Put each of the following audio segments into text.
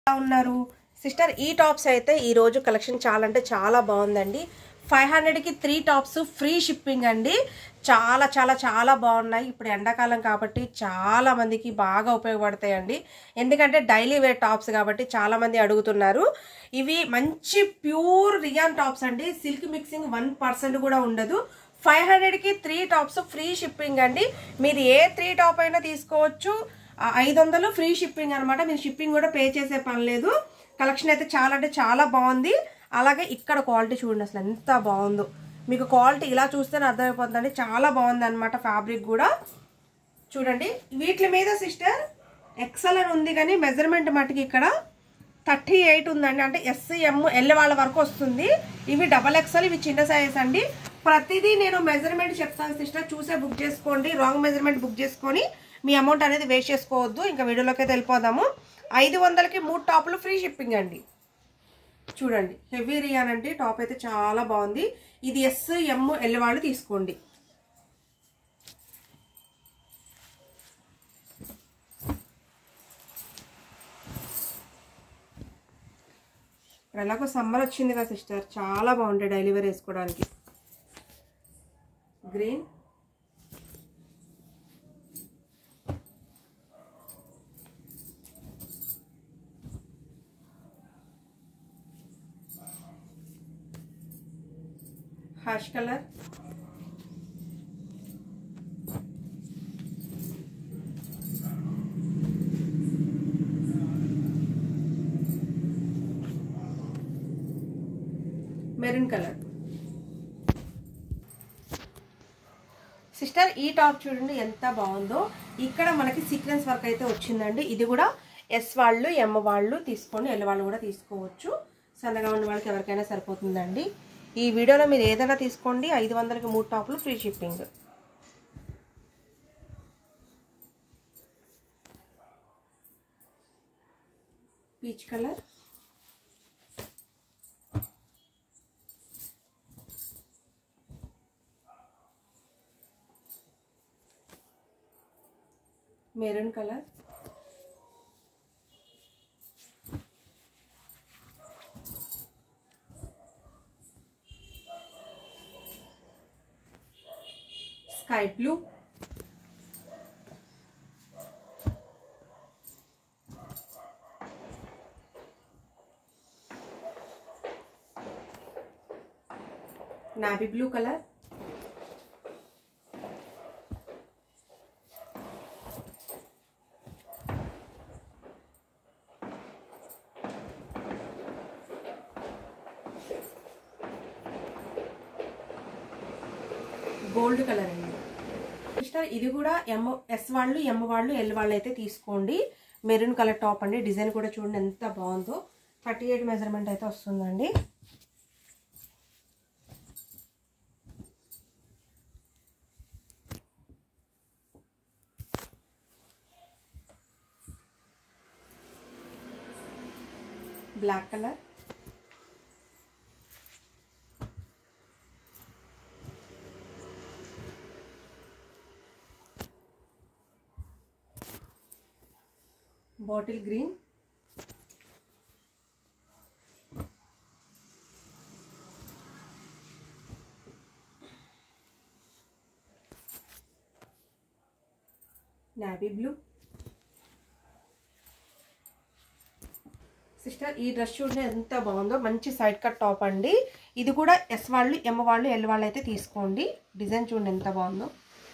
ఎలా ఉన్నారు సిస్టర్ ఈ టాప్స్ అయితే ఈ రోజు కలెక్షన్ చాలా అంటే చాలా బాగుందండి ఫైవ్ హండ్రెడ్కి త్రీ టాప్స్ ఫ్రీ షిప్పింగ్ అండి చాలా చాలా చాలా బాగున్నాయి ఇప్పుడు ఎండాకాలం కాబట్టి చాలా మందికి బాగా ఉపయోగపడతాయండి ఎందుకంటే డైలీ వేర్ టాప్స్ కాబట్టి చాలా మంది అడుగుతున్నారు ఇవి మంచి ప్యూర్ రియాన్ టాప్స్ అండి సిల్క్ మిక్సింగ్ వన్ పర్సెంట్ కూడా ఉండదు ఫైవ్ హండ్రెడ్కి త్రీ టాప్స్ ఫ్రీ షిప్పింగ్ అండి మీరు ఏ త్రీ టాప్ అయినా తీసుకోవచ్చు ఆ ఐదు వందలు ఫ్రీ షిప్పింగ్ అనమాట మీరు షిప్పింగ్ కూడా పే చేసే పని లేదు కలెక్షన్ అయితే చాలా అంటే చాలా బాగుంది అలాగే ఇక్కడ క్వాలిటీ చూడండి అసలు ఎంత బాగుందో మీకు క్వాలిటీ ఇలా చూస్తేనే అర్థమైపోతుందండి చాలా బాగుంది అనమాట ఫ్యాబ్రిక్ కూడా చూడండి వీటి మీద సిస్టర్ ఎక్సల్ అని ఉంది కానీ మెజర్మెంట్ మటుకి ఇక్కడ థర్టీ ఎయిట్ ఉందండి అంటే ఎస్ఎం ఎల్ వాళ్ళ వరకు వస్తుంది ఇవి డబల్ ఎక్సెల్ ఇవి చిన్న సైజ్ అండి ప్రతిదీ నేను మెజర్మెంట్ చెప్తాను సిస్టర్ చూసే బుక్ చేసుకోండి రాంగ్ మెజర్మెంట్ బుక్ చేసుకొని మీ అమౌంట్ అనేది వేస్ట్ చేసుకోవద్దు ఇంకా వీడియోలోకి అయితే వెళ్ళిపోదాము ఐదు వందలకి మూడు టాపులు ఫ్రీ షిప్పింగ్ అండి చూడండి హెవీ రియాన్ అంటే టాప్ అయితే చాలా బాగుంది ఇది ఎస్ ఎమ్ ఎల్ వాళ్ళు తీసుకోండి ఇప్పుడు ఎలాగో సమ్మర్ వచ్చింది కదా సిస్టర్ చాలా బాగుంటాయి డైలీ వేర్ వేసుకోవడానికి green ash colour maroon colour sister ఈ టాప్ చూడండి ఎంత బాగుందో ఇక్కడ మనకి సీక్వెన్స్ వర్క్ అయితే వచ్చిందండి ఇది కూడా ఎస్ వాళ్ళు ఎమ్ వాళ్ళు తీసుకొని ఎల్ వాళ్ళు కూడా తీసుకోవచ్చు సన్నగా ఉన్న వాళ్ళకి ఎవరికైనా సరిపోతుందండి ఈ వీడియోలో మీరు ఏదైనా తీసుకోండి ఐదు వందలకి మూడు టాపులు free shipping peach colour maroon colour sky blue navy blue colour gold colour అండి సిస్టర్ ఇది కూడా ఎమ్ ఎస్ వాళ్ళు ఎమ్ వాళ్ళు ఎల్ వాళ్ళు అయితే తీసుకోండి మెరూన్ కలర్ టాప్ అండి డిజైన్ కూడా చూడండి ఎంత బాగుందో థర్టీ ఎయిట్ మెజర్మెంట్ అయితే వస్తుందండి black colour bottle green navy blue sister ఈ డ్రెస్ చూడండి ఎంత బాగుందో మంచి సైడ్ కట్ టాప్ అండి ఇది కూడా ఎస్ వాళ్ళు ఎమ్ వాళ్ళు ఎల్ వాళ్ళు అయితే తీసుకోండి డిజైన్ చూడండి ఎంత బాగుందో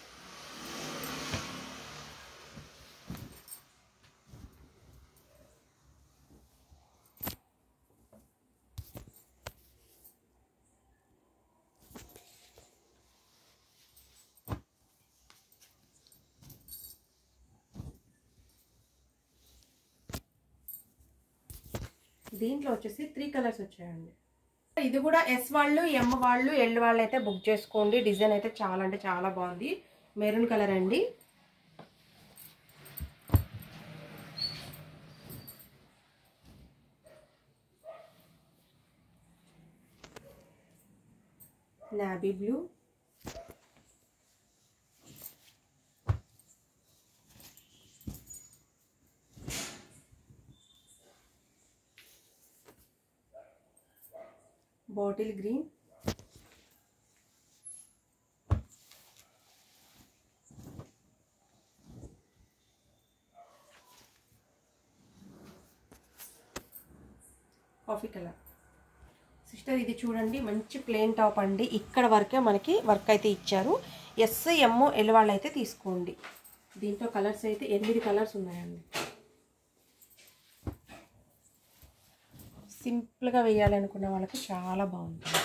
దీంట్లో వచ్చేసి త్రీ కలర్స్ వచ్చాయండి ఇది కూడా ఎస్ వాళ్ళు ఎమ్ వాళ్ళు ఎల్ వాళ్ళు అయితే బుక్ చేసుకోండి డిజైన్ అయితే చాలా అంటే చాలా బాగుంది మెరూన్ కలర్ అండి navy blue bottle green coffee colour sister ఇది చూడండి మంచి ప్లెయిన్ టాప్ అండి ఇక్కడ వరకే మనకి వర్క్ అయితే ఇచ్చారు ఎస్ ఎమ్ ఎల్ వాళ్ళు అయితే తీసుకోండి దీంట్లో కలర్స్ అయితే ఎనిమిది కలర్స్ ఉన్నాయండి సింపుల్గా వేయాలనుకున్న వాళ్ళకి చాలా బాగుంటుంది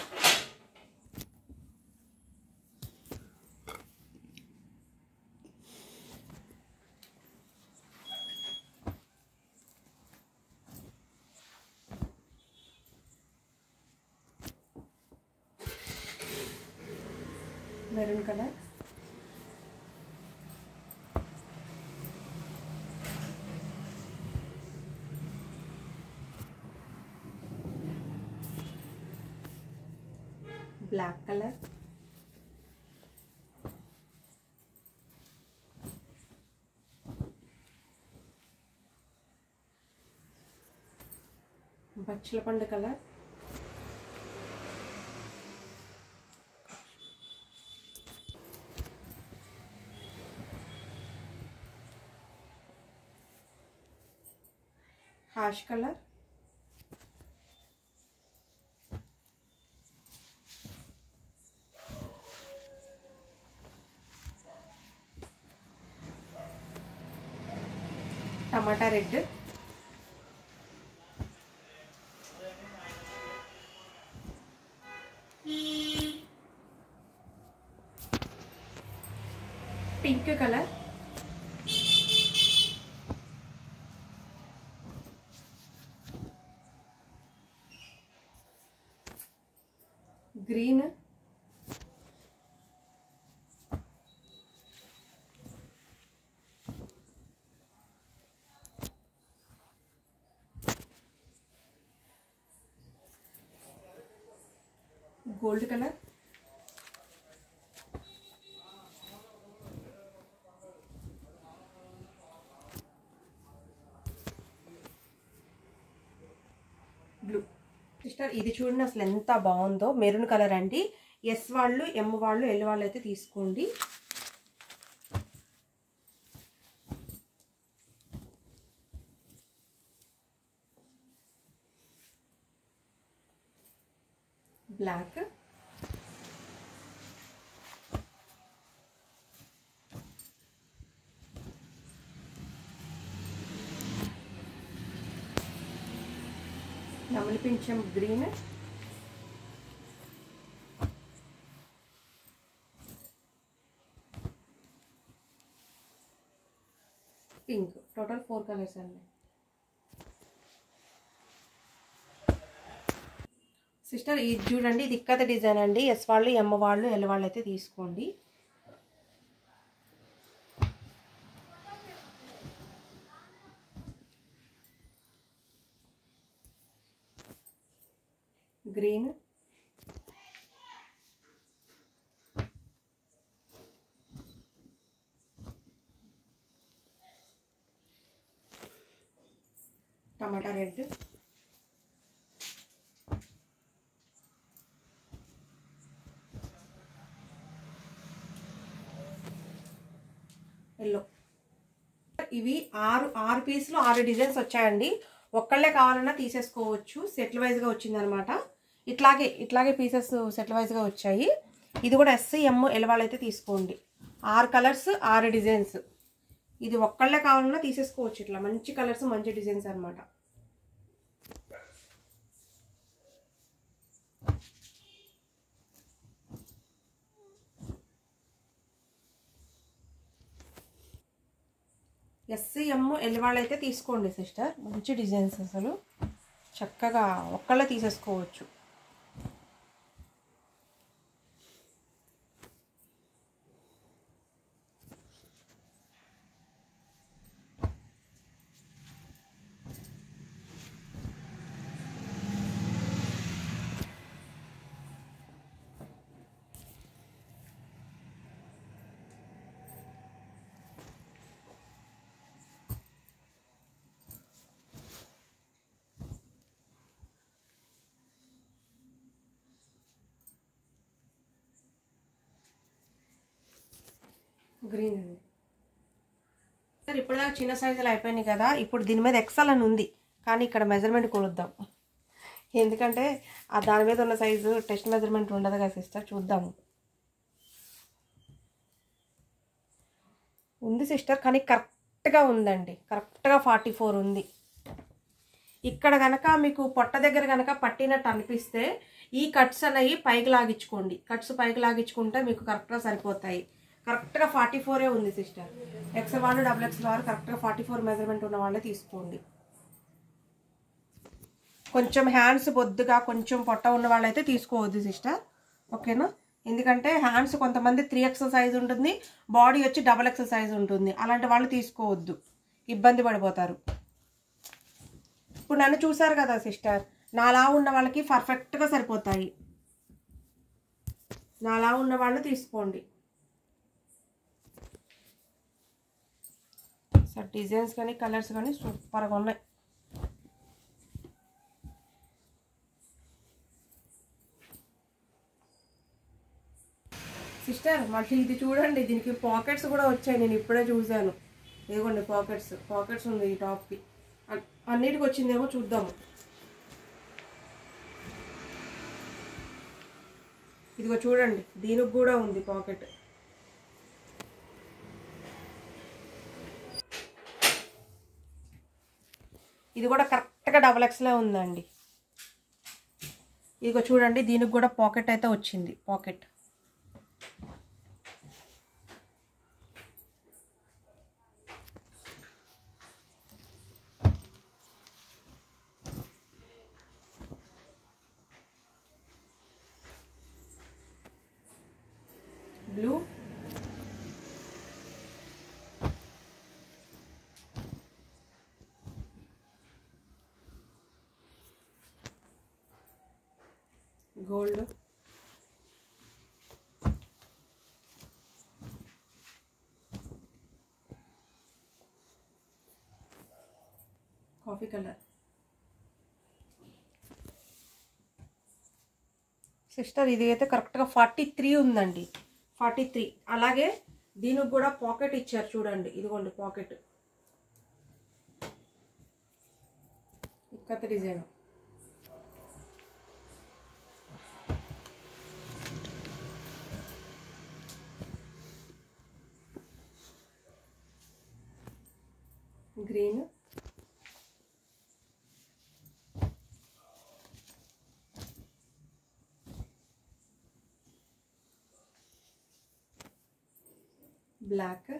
మెరూన్ కలర్ బ్లాక్ కలర్ బచ్చల పండు కలర్ హాష్ కలర్ టమాటా red pink colour green gold colour blue sister ఇది చూడండి అసలు ఎంత బాగుందో మెరూన్ కలర్ అండి ఎస్ వాళ్ళు ఎమ్ వాళ్ళు ఎల్ వాళ్ళు అయితే తీసుకోండి బ్లాక్ నమలి పింఛం green pink total four colours అండి సిస్టర్ ఇది చూడండి ఇది ఇక్కత డిజైన్ అండి ఎస్ వాళ్ళు ఎమ్ వాళ్ళు ఎల్ వాళ్ళు అయితే తీసుకోండి గ్రీన్ టమాటా రెడ్ ఎల్లో ఇవి ఆరు ఆరు పీసులు ఆరు డిజైన్స్ వచ్చాయండి ఒక్కళ్ళే కావాలన్నా తీసేసుకోవచ్చు సెటిల్ వైజ్గా వచ్చిందనమాట ఇట్లాగే ఇట్లాగే పీసెస్ సెటిల్ వైజ్గా వచ్చాయి ఇది కూడా ఎస్సీ ఎమ్ ఎలవాళ్ళైతే తీసుకోండి ఆరు కలర్స్ ఆరు డిజైన్స్ ఇది ఒక్కళ్ళే కావాలన్నా తీసేసుకోవచ్చు ఇట్లా మంచి కలర్స్ మంచి డిజైన్స్ అనమాట ఎస్సీ ఎమ్ ఎల్ వాళ్ళైతే తీసుకోండి సిస్టర్ మంచి డిజైన్స్ అసలు చక్కగా ఒక్కళ్ళే తీసేసుకోవచ్చు గ్రీన్ ఇది సార్ ఇప్పటిదాకా చిన్న సైజులు అయిపోయినాయి కదా ఇప్పుడు దీని మీద ఎక్సల్ అని ఉంది కానీ ఇక్కడ మెజర్మెంట్ కొలుద్దాం ఎందుకంటే ఆ దాని మీద ఉన్న సైజు టెస్ట్ మెజర్మెంట్ ఉండదు కదా సిస్టర్ చూద్దాము ఉంది సిస్టర్ కానీ కరెక్ట్గా ఉందండి కరెక్ట్గా ఫార్టీ ఫోర్ ఉంది ఇక్కడ కనుక మీకు పొట్ట దగ్గర కనుక పట్టినట్టు అనిపిస్తే ఈ కట్స్ అనేవి పైకి లాగించుకోండి కట్స్ పైకి లాగించుకుంటే మీకు కరెక్ట్గా సరిపోతాయి కరెక్ట్గా ఫార్టీ ఫోరే ఉంది సిస్టర్ ఎక్స్ వాళ్ళు డబుల్ ఎక్స్ వారు కరెక్ట్గా ఫార్టీ ఫోర్ మెజర్మెంట్ ఉన్న వాళ్ళే తీసుకోండి కొంచెం హ్యాండ్స్ బొద్దుగా కొంచెం పొట్ట ఉన్న వాళ్ళైతే తీసుకోవద్దు సిస్టర్ ఓకేనా ఎందుకంటే హ్యాండ్స్ కొంతమంది త్రీ ఎక్సెల్ సైజ్ ఉంటుంది బాడీ వచ్చి డబల్ ఎక్సెల్ సైజ్ ఉంటుంది అలాంటి వాళ్ళు తీసుకోవద్దు ఇబ్బంది పడిపోతారు ఇప్పుడు నన్ను చూసారు కదా సిస్టర్ నాలా ఉన్న వాళ్ళకి పర్ఫెక్ట్గా సరిపోతాయి నాలా ఉన్న వాళ్ళు తీసుకోండి సార్ డిజైన్స్ కానీ కలర్స్ కానీ సూపర్గా ఉన్నాయి సిస్టర్ మళ్ళీ ఇది చూడండి దీనికి పాకెట్స్ కూడా వచ్చాయి నేను ఇప్పుడే చూశాను ఇదిగోండి పాకెట్స్ పాకెట్స్ ఉంది ఈ టాప్కి అన్- అన్నిటికి వచ్చిందేమో చూద్దాము ఇదిగో చూడండి దీనికి కూడా ఉంది పాకెట్ ఇది కూడా కరెక్ట్గా డబల్ ఎక్స్లే ఉందండి ఇదిగో చూడండి దీనికి కూడా పాకెట్ అయితే వచ్చింది pocket blue gold coffee colour sister ఇది అయితే కరెక్ట్గా ఫార్టీ త్రీ ఉందండి ఫార్టీ త్రీ అలాగే దీనికి కూడా పాకెట్ ఇచ్చారు చూడండి ఇదిగోండి pocket ikat design green black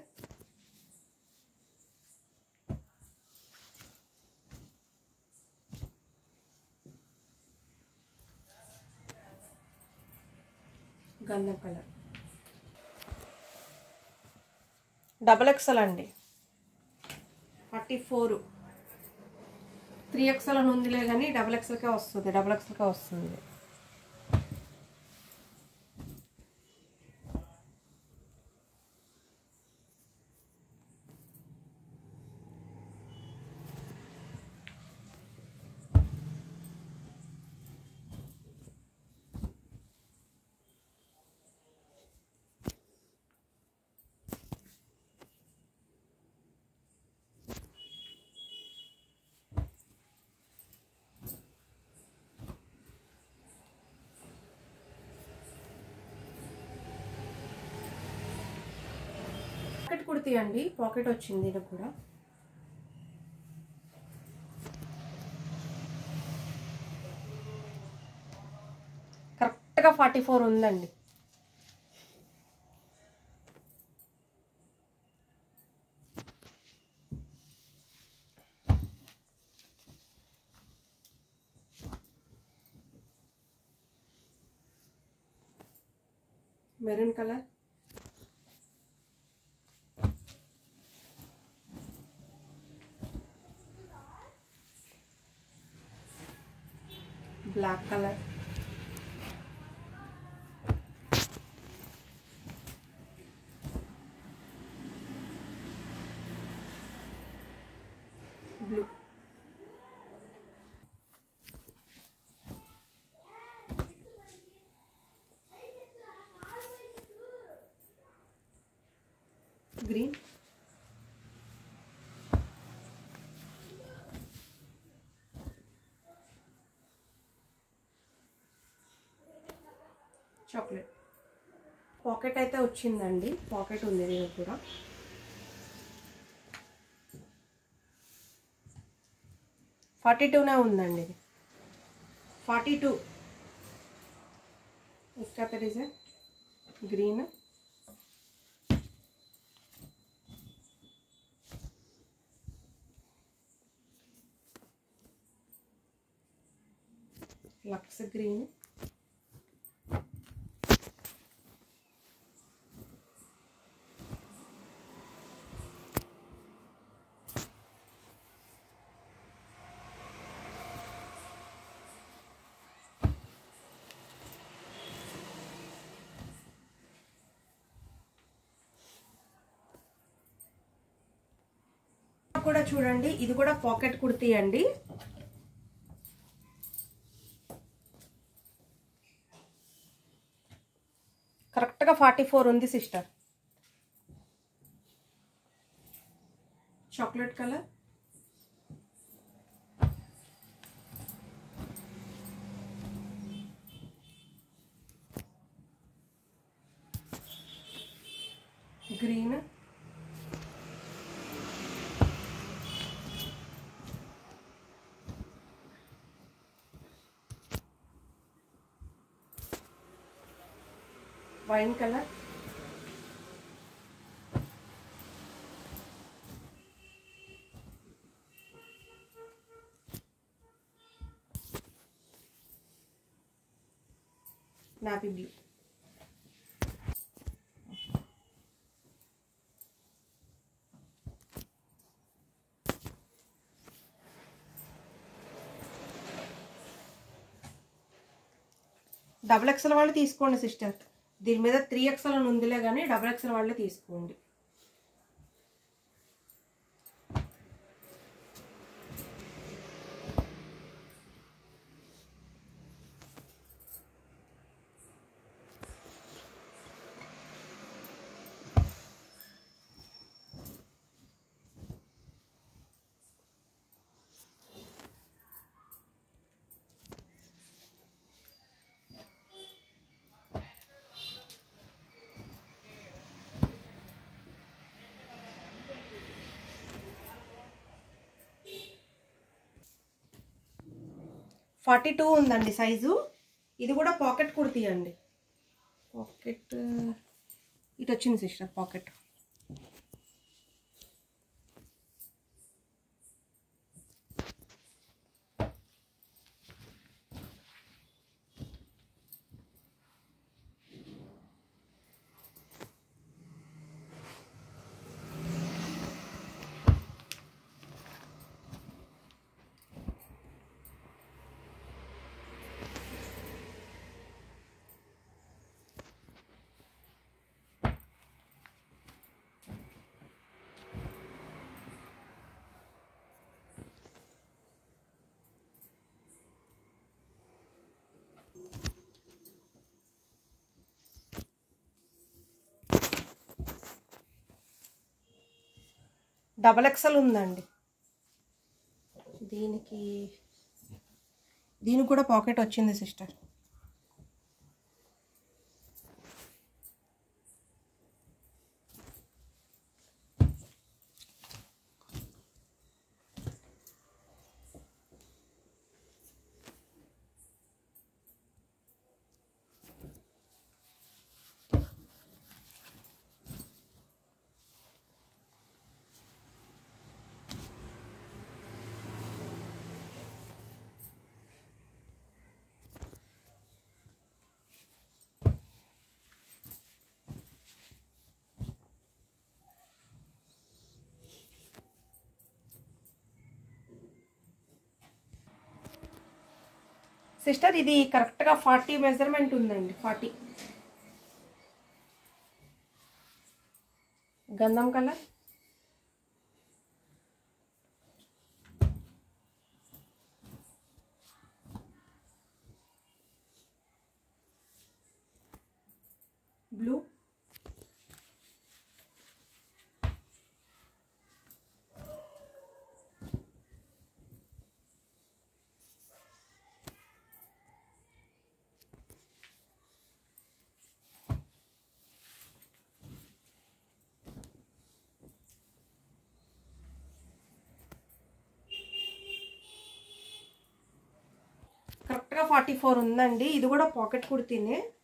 గంధం కలర్ డబల్ ఎక్సెల్ అండి ఫార్టీ ఫోర్ త్రీ ఎక్సెల్ అని ఉందిలే కానీ డబల్ ఎక్సెల్కే వస్తుంది డబల్ ఎక్సెల్కే వస్తుంది పాకెట్ కుర్తీ అండి పాకెట్ వచ్చింది ఇది కూడా కరెక్ట్గా ఫార్టీ ఫోర్ ఉందండి maroon colour black colour blue green chocolate pocket అయితే వచ్చిందండి పాకెట్ ఉంది దీనికి కూడా ఫార్టీ టూనే ఉందండి ఇది ఫార్టీ టూ इसका कलर है ग्रीन लक्स ग्रीन కూడా చూడండి ఇది కూడా పాకెట్ కుర్తీ అండి కరెక్ట్గా ఫార్టీ ఫోర్ ఉంది sister chocolate colour green wine colour navy blue double XL వాళ్ళు తీసుకోండి సిస్టర్ దీని మీద త్రీ ఎక్స్ఎల్ అని ఉందిలే కానీ డబుల్ ఎక్స్ఎల్ వాళ్ళే తీసుకోండి ఫార్టీ టూ ఉందండి సైజు ఇది కూడా పాకెట్ కుర్తీ అండి పాకెట్ ఇటు వచ్చింది సిస్టర్ పాకెట్ డబల్ ఎక్సెల్ ఉందండి దీనికి దీనికి కూడా పాకెట్ వచ్చింది సిస్టర్ సిస్టర్ ఇది కరెక్ట్గా ఫార్టీ మెజర్మెంట్ ఉందండి ఫార్టీ గంధం కలర్ బ్లూ కరెక్ట్గా ఫార్టీ ఫోర్ ఉందండి ఇది కూడా పాకెట్ కుర్తీనే